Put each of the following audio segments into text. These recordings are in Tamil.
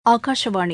ஆகாஷவாணி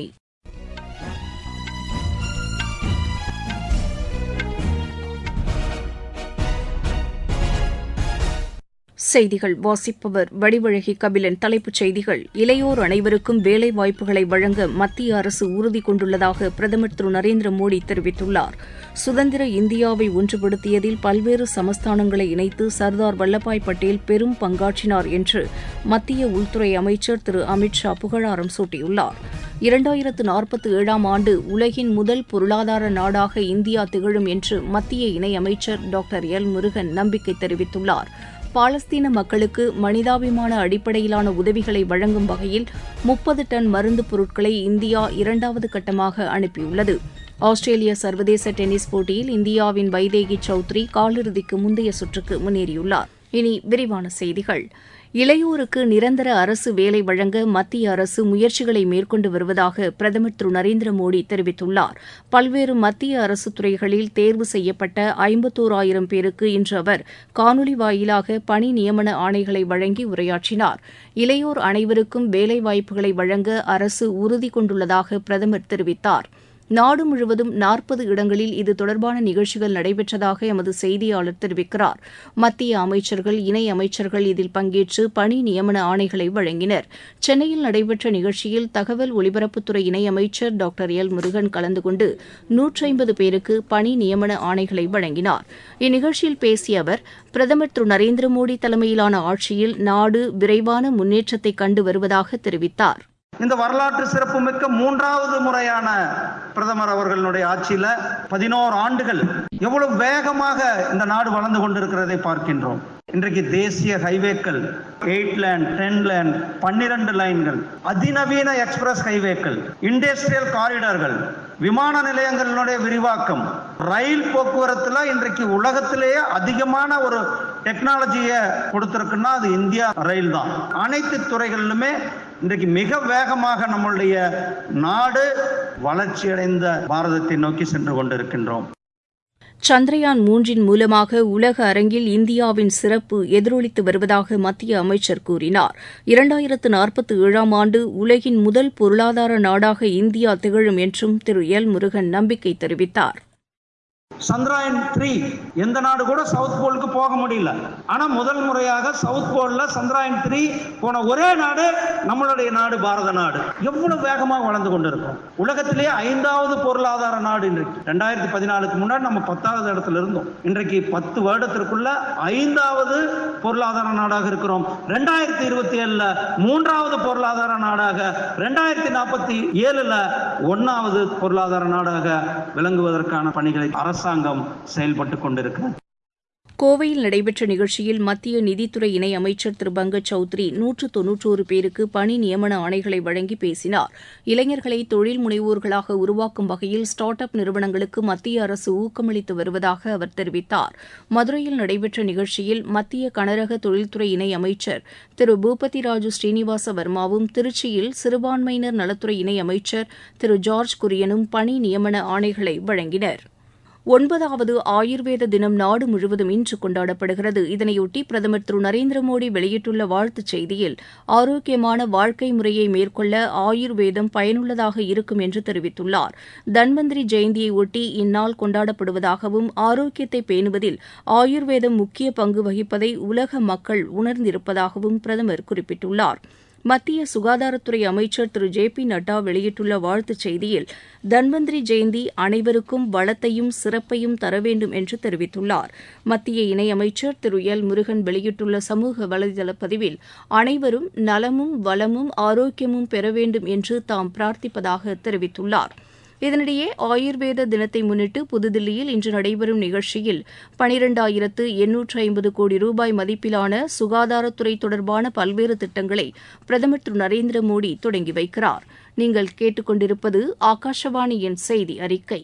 செய்திகள் வாசிப்பவர் வடிவழகி கபிலன் தலைப்புச் செய்திகள் இளையோர் அனைவருக்கும் வேலை வாய்ப்புகளை வழங்க மத்திய அரசு உறுதி கொண்டுள்ளதாக பிரதமர் திரு நரேந்திர மோடி தெரிவித்துள்ளார் சுதந்திர இந்தியாவை ஒன்றுபடுத்தியதில் பல்வேறு சமஸ்தானங்களை இணைத்து சர்தார் வல்லபாய் பட்டேல் பெரும் பங்காற்றினார் என்று மத்திய உள்துறை அமைச்சர் திரு அமித் ஷா புகழாரம் சூட்டியுள்ளார் இரண்டாயிரத்து நாற்பத்தி ஏழாம் ஆண்டு உலகின் முதல் பொருளாதார நாடாக இந்தியா திகழும் என்று மத்திய இணையமைச்சர் டாக்டர் எல் முருகன் நம்பிக்கை தெரிவித்துள்ளார் பாலஸ்தீன மக்களுக்கு மனிதாபிமான அடிப்படையிலான உதவிகளை வழங்கும் வகையில் முப்பது டன் மருந்துப் பொருட்களை இந்தியா இரண்டாவது கட்டமாக அனுப்பியுள்ளது ஆஸ்திரேலிய சர்வதேச டென்னிஸ் போட்டியில் இந்தியாவின் வைதேகி சௌத்ரி காலிறுதிக்கு முந்தைய சுற்றுக்கு முன்னேறியுள்ளார் இனி விரிவான செய்திகள் இளையோருக்கு நிரந்தர அரசு வேலை வழங்க மத்திய அரசு முயற்சிகளை மேற்கொண்டு வருவதாக பிரதமர் திரு நரேந்திர மோடி தெரிவித்துள்ளார் பல்வேறு மத்திய அரசு துறைகளில் தேர்வு செய்யப்பட்ட ஐம்பத்தோராயிரம் பேருக்கு இன்று அவர் காணொலி வாயிலாக பணி நியமன ஆணைகளை வழங்கி உரையாற்றினார் இளையோர் அனைவருக்கும் வேலைவாய்ப்புகளை வழங்க அரசு உறுதி கொண்டுள்ளதாக பிரதமர் தெரிவித்தார் நாடு முழுவதும் நாற்பது இடங்களில் இது தொடர்பான நிகழ்ச்சிகள் நடைபெற்றதாக எமது செய்தியாளர் தெரிவிக்கிறார் மத்திய அமைச்சர்கள் இணை அமைச்சர்கள் இதில் பங்கேற்று பணி நியமன ஆணைகளை வழங்கினர் சென்னையில் நடைபெற்ற நிகழ்ச்சியில் தகவல் ஒலிபரப்புத்துறை இணையமைச்சர் டாக்டர் எல் முருகன் கலந்து கொண்டு நூற்றைம்பது பேருக்கு பணி நியமன ஆணைகளை வழங்கினார் இந்நிகழ்ச்சியில் பேசிய அவர் பிரதமர் திரு நரேந்திர மோடி தலைமையிலான ஆட்சியில் நாடு விரைவான முன்னேற்றத்தை கண்டு வருவதாக தெரிவித்தார் இந்த வரலாற்று சிறப்புமிக்க மூன்றாவது முறையான பிரதமர் அவர்களுடைய ஆட்சியில பதினோரு ஆண்டுகள் எவ்வளவு வேகமாக இந்த நாடு வளர்ந்து கொண்டிருக்கிறதை பார்க்கின்றோம் இன்றைக்கு தேசிய ஹைவேக்கள் எயிட் லேன் டென் லேன் பன்னிரண்டு லைன்கள் அதிநவீன எக்ஸ்பிரஸ் ஹைவேக்கள் இண்டஸ்ட்ரியல் காரிடார்கள் விமான நிலையங்களினுடைய விரிவாக்கம் ரயில் போக்குவரத்துல இன்றைக்கு உலகத்திலேயே அதிகமான ஒரு டெக்னாலஜியை கொடுத்திருக்குன்னா அது இந்தியா ரயில் தான் அனைத்து துறைகளிலுமே இன்றைக்கு மிக வேகமாக நம்மளுடைய நாடு வளர்ச்சியடைந்த பாரதத்தை நோக்கி சென்று கொண்டிருக்கின்றோம் சந்திரயான் மூன்றின் மூலமாக உலக அரங்கில் இந்தியாவின் சிறப்பு எதிரொலித்து வருவதாக மத்திய அமைச்சர் கூறினார் இரண்டாயிரத்து நாற்பத்தி ஏழாம் ஆண்டு உலகின் முதல் பொருளாதார நாடாக இந்தியா திகழும் என்றும் திரு எல் முருகன் நம்பிக்கை தெரிவித்தார் சந்திராயன் த்ரீ எந்த நாடு கூட சவுத் போலுக்கு போக முடியல ஆனா முதல் முறையாக சவுத் போல்ல சந்திராயன் த்ரீ போன ஒரே நாடு நம்மளுடைய நாடு பாரத நாடு எவ்வளவு வேகமாக வளர்ந்து கொண்டிருக்கோம் உலகத்திலேயே ஐந்தாவது பொருளாதார நாடு இன்றைக்கு ரெண்டாயிரத்தி பதினாலுக்கு முன்னாடி நம்ம பத்தாவது இடத்துல இருந்தோம் இன்றைக்கு பத்து வருடத்திற்குள்ள ஐந்தாவது பொருளாதார நாடாக இருக்கிறோம் ரெண்டாயிரத்தி இருபத்தி ஏழுல மூன்றாவது பொருளாதார நாடாக ரெண்டாயிரத்தி நாற்பத்தி ஏழுல ஒன்னாவது பொருளாதார நாடாக விளங்குவதற்கான பணிகளை அரசு அரசாங்கம் செயல்பட்டு கொண்டிருக்கிறது கோவையில் நடைபெற்ற நிகழ்ச்சியில் மத்திய நிதித்துறை இணை அமைச்சர் திரு பங்கஜ் சௌத்ரி நூற்று தொன்னூற்றோரு பேருக்கு பணி நியமன ஆணைகளை வழங்கி பேசினார் இளைஞர்களை தொழில் முனைவோர்களாக உருவாக்கும் வகையில் ஸ்டார்ட் அப் நிறுவனங்களுக்கு மத்திய அரசு ஊக்கமளித்து வருவதாக அவர் தெரிவித்தார் மதுரையில் நடைபெற்ற நிகழ்ச்சியில் மத்திய கனரக தொழில்துறை இணை அமைச்சர் திரு பூபதி ராஜு ஸ்ரீனிவாச வர்மாவும் திருச்சியில் சிறுபான்மையினர் நலத்துறை இணை அமைச்சர் திரு ஜார்ஜ் குரியனும் பணி நியமன ஆணைகளை வழங்கினர் ஒன்பதாவது ஆயுர்வேத தினம் நாடு முழுவதும் இன்று கொண்டாடப்படுகிறது இதனையொட்டி பிரதமர் திரு நரேந்திர மோடி வெளியிட்டுள்ள வாழ்த்துச் செய்தியில் ஆரோக்கியமான வாழ்க்கை முறையை மேற்கொள்ள ஆயுர்வேதம் பயனுள்ளதாக இருக்கும் என்று தெரிவித்துள்ளார் தன்வந்திரி ஜெயந்தியை ஒட்டி இந்நாள் கொண்டாடப்படுவதாகவும் ஆரோக்கியத்தை பேணுவதில் ஆயுர்வேதம் முக்கிய பங்கு வகிப்பதை உலக மக்கள் உணர்ந்திருப்பதாகவும் பிரதமர் குறிப்பிட்டுள்ளார் மத்திய சுகாதாரத்துறை அமைச்சர் திரு ஜே பி நட்டா வெளியிட்டுள்ள வாழ்த்துச் செய்தியில் தன்வந்திரி ஜெயந்தி அனைவருக்கும் வளத்தையும் சிறப்பையும் தர வேண்டும் என்று தெரிவித்துள்ளார் மத்திய இணையமைச்சர் திரு எல் முருகன் வெளியிட்டுள்ள சமூக வலைதள பதிவில் அனைவரும் நலமும் வளமும் ஆரோக்கியமும் பெற வேண்டும் என்று தாம் பிரார்த்திப்பதாக தெரிவித்துள்ளார் இதனிடையே ஆயுர்வேத தினத்தை முன்னிட்டு புதுதில்லியில் இன்று நடைபெறும் நிகழ்ச்சியில் பனிரெண்டாயிரத்து எண்ணூற்று ஐம்பது கோடி ரூபாய் மதிப்பிலான சுகாதாரத்துறை தொடர்பான பல்வேறு திட்டங்களை பிரதமர் திரு நரேந்திர மோடி தொடங்கி வைக்கிறார் நீங்கள் கேட்டுக்கொண்டிருப்பது ஆகாஷவாணியின் செய்தி அறிக்கை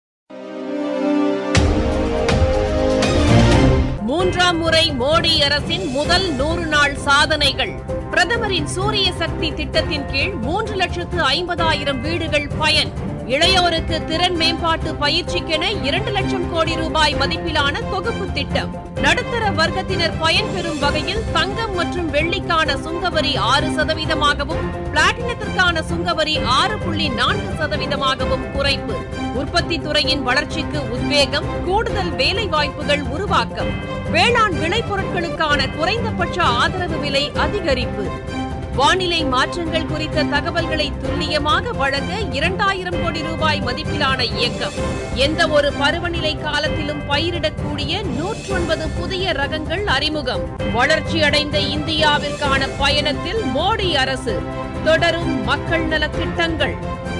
மூன்றாம் முறை மோடி அரசின் முதல் நூறு நாள் சாதனைகள் பிரதமரின் சூரிய சக்தி திட்டத்தின் கீழ் மூன்று லட்சத்து ஐம்பதாயிரம் வீடுகள் பயன் இளையோருக்கு திறன் மேம்பாட்டு பயிற்சிக்கென இரண்டு லட்சம் கோடி ரூபாய் மதிப்பிலான தொகுப்பு திட்டம் நடுத்தர வர்க்கத்தினர் பயன்பெறும் வகையில் தங்கம் மற்றும் வெள்ளிக்கான சுங்கவரி ஆறு சதவீதமாகவும் பிளாட்டினத்திற்கான சுங்கவரி ஆறு புள்ளி நான்கு சதவீதமாகவும் குறைப்பு உற்பத்தி துறையின் வளர்ச்சிக்கு உத்வேகம் கூடுதல் வேலை வாய்ப்புகள் உருவாக்கம் வேளாண் விளைபொருட்களுக்கான குறைந்தபட்ச ஆதரவு விலை அதிகரிப்பு வானிலை மாற்றங்கள் குறித்த தகவல்களை துல்லியமாக வழங்க இரண்டாயிரம் கோடி ரூபாய் மதிப்பிலான இயக்கம் எந்த ஒரு பருவநிலை காலத்திலும் பயிரிடக்கூடிய நூற்றொன்பது புதிய ரகங்கள் அறிமுகம் வளர்ச்சியடைந்த இந்தியாவிற்கான பயணத்தில் மோடி அரசு தொடரும் மக்கள் நலத் திட்டங்கள்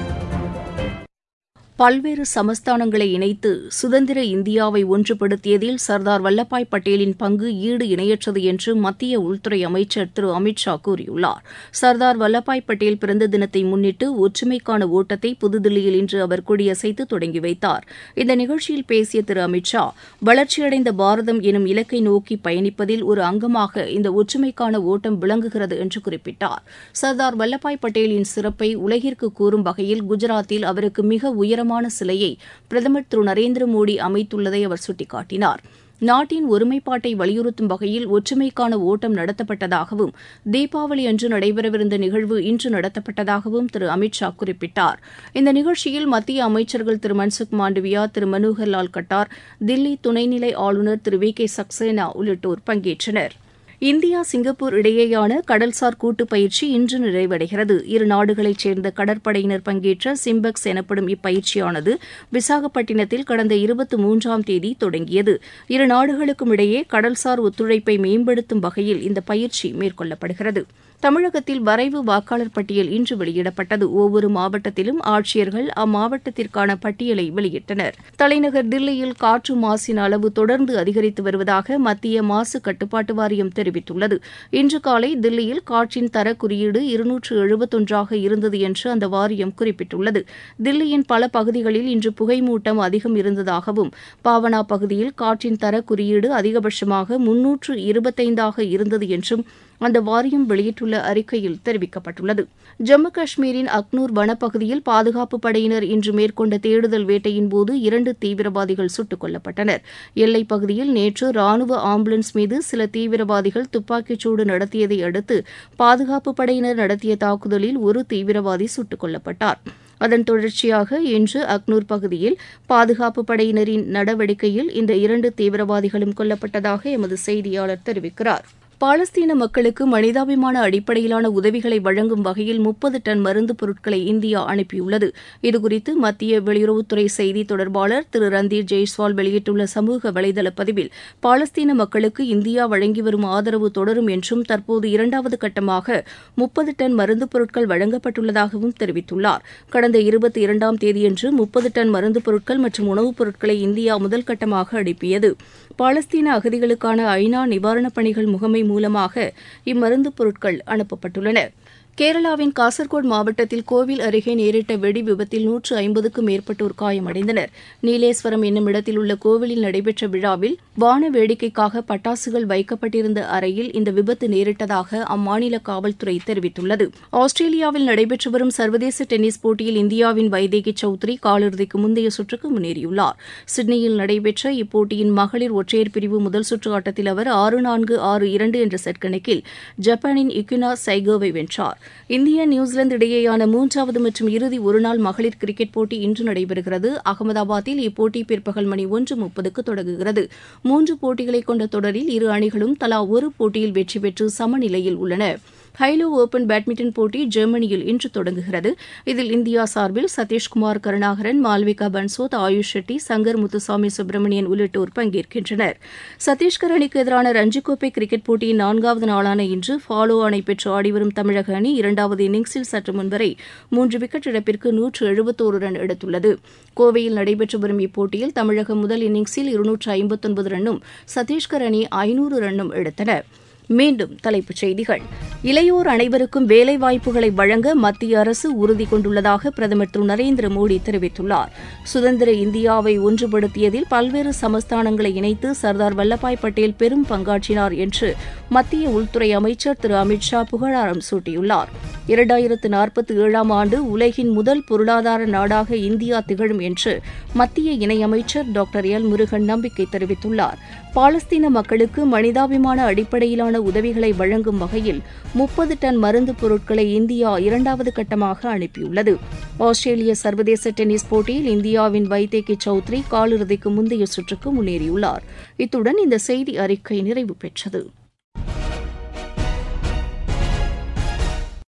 பல்வேறு சமஸ்தானங்களை இணைத்து சுதந்திர இந்தியாவை ஒன்றுபடுத்தியதில் சர்தார் வல்லபாய் பட்டேலின் பங்கு ஈடு இணையற்றது என்று மத்திய உள்துறை அமைச்சர் திரு அமித் ஷா கூறியுள்ளார் சர்தார் வல்லபாய் பட்டேல் பிறந்த தினத்தை முன்னிட்டு ஒற்றுமைக்கான ஓட்டத்தை புதுதில்லியில் இன்று அவர் கொடியசைத்து தொடங்கி வைத்தார் இந்த நிகழ்ச்சியில் பேசிய திரு அமித் ஷா வளர்ச்சியடைந்த பாரதம் எனும் இலக்கை நோக்கி பயணிப்பதில் ஒரு அங்கமாக இந்த ஒற்றுமைக்கான ஓட்டம் விளங்குகிறது என்று குறிப்பிட்டார் சர்தார் வல்லபாய் பட்டேலின் சிறப்பை உலகிற்கு கூறும் வகையில் குஜராத்தில் அவருக்கு மிக உயரமான சிலையை பிரதமர் திரு நரேந்திர மோடி அமைத்துள்ளதை அவர் சுட்டிக்காட்டினார் நாட்டின் ஒருமைப்பாட்டை வலியுறுத்தும் வகையில் ஒற்றுமைக்கான ஓட்டம் நடத்தப்பட்டதாகவும் தீபாவளி அன்று நடைபெறவிருந்த நிகழ்வு இன்று நடத்தப்பட்டதாகவும் திரு அமித் ஷா குறிப்பிட்டார் இந்த நிகழ்ச்சியில் மத்திய அமைச்சர்கள் திரு மன்சுக் மாண்டவியா திரு மனோகர் லால் கட்டார் தில்லி துணைநிலை ஆளுநர் திரு வி கே சக்சேனா உள்ளிட்டோர் பங்கேற்றனர் இந்தியா சிங்கப்பூர் இடையேயான கடல்சார் கூட்டு பயிற்சி இன்று நிறைவடைகிறது இரு நாடுகளைச் சேர்ந்த கடற்படையினர் பங்கேற்ற சிம்பெக்ஸ் எனப்படும் இப்பயிற்சியானது விசாகப்பட்டினத்தில் கடந்த இருபத்தி மூன்றாம் தேதி தொடங்கியது இரு நாடுகளுக்கும் இடையே கடல்சார் ஒத்துழைப்பை மேம்படுத்தும் வகையில் இந்த பயிற்சி மேற்கொள்ளப்படுகிறது தமிழகத்தில் வரைவு வாக்காளர் பட்டியல் இன்று வெளியிடப்பட்டது ஒவ்வொரு மாவட்டத்திலும் ஆட்சியர்கள் அம்மாவட்டத்திற்கான பட்டியலை வெளியிட்டனர் தலைநகர் தில்லியில் காற்று மாசின் அளவு தொடர்ந்து அதிகரித்து வருவதாக மத்திய மாசு கட்டுப்பாட்டு வாரியம் தெரிவித்துள்ளது இன்று காலை தில்லியில் காற்றின் தர குறியீடு இருநூற்று எழுபத்தொன்றாக இருந்தது என்று அந்த வாரியம் குறிப்பிட்டுள்ளது தில்லியின் பல பகுதிகளில் இன்று புகைமூட்டம் அதிகம் இருந்ததாகவும் பாவனா பகுதியில் காற்றின் தர குறியீடு அதிகபட்சமாக முன்னூற்று இருபத்தைந்தாக இருந்தது என்றும் அந்த வாரியம் வெளியிட்டுள்ள அறிக்கையில் தெரிவிக்கப்பட்டுள்ளது ஜம்மு காஷ்மீரின் அக்னூர் வனப்பகுதியில் பாதுகாப்பு படையினர் இன்று மேற்கொண்ட தேடுதல் வேட்டையின் போது இரண்டு தீவிரவாதிகள் சுட்டுக் கொல்லப்பட்டனர் எல்லைப் பகுதியில் நேற்று ராணுவ ஆம்புலன்ஸ் மீது சில தீவிரவாதிகள் துப்பாக்கிச்சூடு நடத்தியதை அடுத்து பாதுகாப்பு படையினர் நடத்திய தாக்குதலில் ஒரு தீவிரவாதி சுட்டுக் கொல்லப்பட்டார் அதன் தொடர்ச்சியாக இன்று அக்னூர் பகுதியில் பாதுகாப்பு படையினரின் நடவடிக்கையில் இந்த இரண்டு தீவிரவாதிகளும் கொல்லப்பட்டதாக எமது செய்தியாளர் தெரிவிக்கிறார் பாலஸ்தீன மக்களுக்கு மனிதாபிமான அடிப்படையிலான உதவிகளை வழங்கும் வகையில் முப்பது டன் மருந்து பொருட்களை இந்தியா அனுப்பியுள்ளது இதுகுறித்து மத்திய வெளியுறவுத்துறை செய்தி தொடர்பாளர் திரு ரந்தீர் ஜெய்ஸ்வால் வெளியிட்டுள்ள சமூக வலைதள பதிவில் பாலஸ்தீன மக்களுக்கு இந்தியா வழங்கி வரும் ஆதரவு தொடரும் என்றும் தற்போது இரண்டாவது கட்டமாக முப்பது டன் மருந்து பொருட்கள் வழங்கப்பட்டுள்ளதாகவும் தெரிவித்துள்ளார் கடந்த இருபத்தி இரண்டாம் தேதியன்று முப்பது டன் மருந்து பொருட்கள் மற்றும் உணவுப் பொருட்களை இந்தியா முதல் கட்டமாக அனுப்பியது பாலஸ்தீன அகதிகளுக்கான ஐநா நிவாரணப் பணிகள் முகமை மூலமாக இம்மருந்து பொருட்கள் அனுப்பப்பட்டுள்ளன கேரளாவின் காசர்கோடு மாவட்டத்தில் கோவில் அருகே நேரிட்ட வெடி விபத்தில் நூற்று ஐம்பதுக்கும் மேற்பட்டோர் காயமடைந்தனர் நீலேஸ்வரம் என்னும் இடத்தில் உள்ள கோவிலில் நடைபெற்ற விழாவில் வான வேடிக்கைக்காக பட்டாசுகள் வைக்கப்பட்டிருந்த அறையில் இந்த விபத்து நேரிட்டதாக அம்மாநில காவல்துறை தெரிவித்துள்ளது ஆஸ்திரேலியாவில் நடைபெற்று வரும் சர்வதேச டென்னிஸ் போட்டியில் இந்தியாவின் வைதேகி சௌத்ரி காலிறுதிக்கு முந்தைய சுற்றுக்கு முன்னேறியுள்ளார் சிட்னியில் நடைபெற்ற இப்போட்டியின் மகளிர் ஒற்றையர் பிரிவு முதல் சுற்று ஆட்டத்தில் அவர் ஆறு நான்கு ஆறு இரண்டு என்ற செட் கணக்கில் ஜப்பானின் இக்குனா சைகோவை வென்றார் இந்தியா நியூசிலாந்து இடையேயான மூன்றாவது மற்றும் இறுதி ஒருநாள் மகளிர் கிரிக்கெட் போட்டி இன்று நடைபெறுகிறது அகமதாபாத்தில் இப்போட்டி பிற்பகல் மணி ஒன்று முப்பதுக்கு தொடங்குகிறது மூன்று போட்டிகளை கொண்ட தொடரில் இரு அணிகளும் தலா ஒரு போட்டியில் வெற்றி பெற்று சமநிலையில் உள்ளன ஹைலோ ஓபன் பேட்மிண்டன் போட்டி ஜெர்மனியில் இன்று தொடங்குகிறது இதில் இந்தியா சார்பில் சதீஷ்குமார் கருணாகரன் மால்விகா பன்சோத் ஆயுஷ் ஷெட்டி சங்கர் முத்துசாமி சுப்பிரமணியன் உள்ளிட்டோர் பங்கேற்கின்றனர் சத்தீஸ்கர் அணிக்கு எதிரான ரஞ்சிக்கோப்பை கிரிக்கெட் போட்டியின் நான்காவது நாளான இன்று ஃபாலோ அணை பெற்று ஆடிவரும் தமிழக அணி இரண்டாவது இன்னிங்ஸில் சற்று முன்வரை மூன்று விக்கெட் இழப்பிற்கு நூற்று எழுபத்தோரு ரன் எடுத்துள்ளது கோவையில் நடைபெற்று வரும் இப்போட்டியில் தமிழகம் முதல் இன்னிங்ஸில் இருநூற்று ஐம்பத்தொன்பது ரன்னும் சத்தீஸ்கர் அணி ஐநூறு ரன்னும் எடுத்தன மீண்டும் தலைப்புச் செய்திகள் இளையோர் அனைவருக்கும் வேலைவாய்ப்புகளை வழங்க மத்திய அரசு உறுதி கொண்டுள்ளதாக பிரதமர் திரு நரேந்திர மோடி தெரிவித்துள்ளார் சுதந்திர இந்தியாவை ஒன்றுபடுத்தியதில் பல்வேறு சமஸ்தானங்களை இணைத்து சர்தார் வல்லபாய் பட்டேல் பெரும் பங்காற்றினார் என்று மத்திய உள்துறை அமைச்சர் திரு அமித் ஷா புகழாரம் சூட்டியுள்ளார் இரண்டாயிரத்து நாற்பத்தி ஏழாம் ஆண்டு உலகின் முதல் பொருளாதார நாடாக இந்தியா திகழும் என்று மத்திய இணையமைச்சர் டாக்டர் எல் முருகன் நம்பிக்கை தெரிவித்துள்ளார் பாலஸ்தீன மக்களுக்கு மனிதாபிமான அடிப்படையிலான உதவிகளை வழங்கும் வகையில் முப்பது டன் மருந்து பொருட்களை இந்தியா இரண்டாவது கட்டமாக அனுப்பியுள்ளது ஆஸ்திரேலிய சர்வதேச டென்னிஸ் போட்டியில் இந்தியாவின் வைத்தேகி சௌத்ரி காலிறுதிக்கு முந்தைய சுற்றுக்கு முன்னேறியுள்ளார் இத்துடன் இந்த செய்தி அறிக்கை நிறைவு பெற்றது